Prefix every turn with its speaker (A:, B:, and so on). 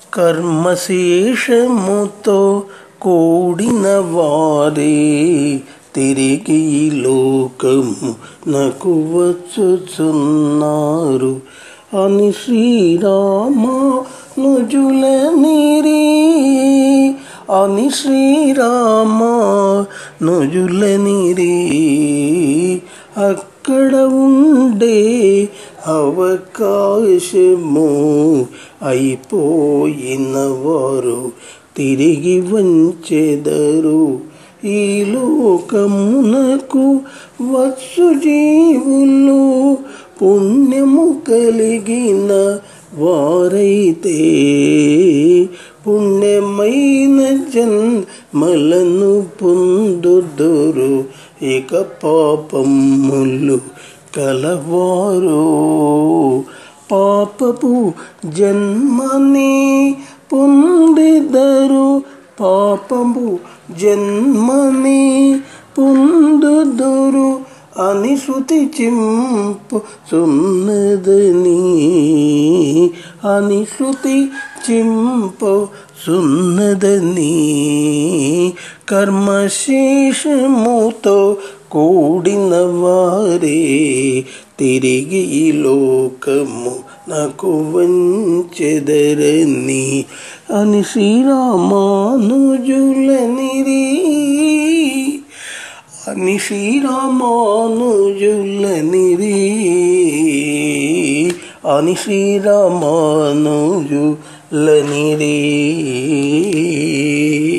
A: కర్మశేషముతో కూడిన వారే తిరిగి ఈ లోకము నకు వచ్చుచున్నారు అని శ్రీరామానుజుల నిరీ అని శ్రీరామ నుజుల నిరీ అక్కడ ఉండే అవకాశము అయిపోయిన వారు తిరిగి వంచెదరు ఈ లోకమునకు వచ్చు జీవులు పుణ్యము కలిగిన వారైతే పుణ్యమైన జన్మలను పొందుదురు ఇక పాపములు కలవారు పాపపు జన్మని పొందిదరు పాపము జన్మని పొందుదురు అని శృతి చింపు సున్నదని అని శృతి చింపు సున్నదని కర్మశేషముతో కూడిన వారే తిరిగి ఈ లోకము నాకు వంచెదరని అని శ్రీరామానుజులనిరీ అని శ్రీరామానుజులనిరీ అని శ్రీరామానుజులనిరీ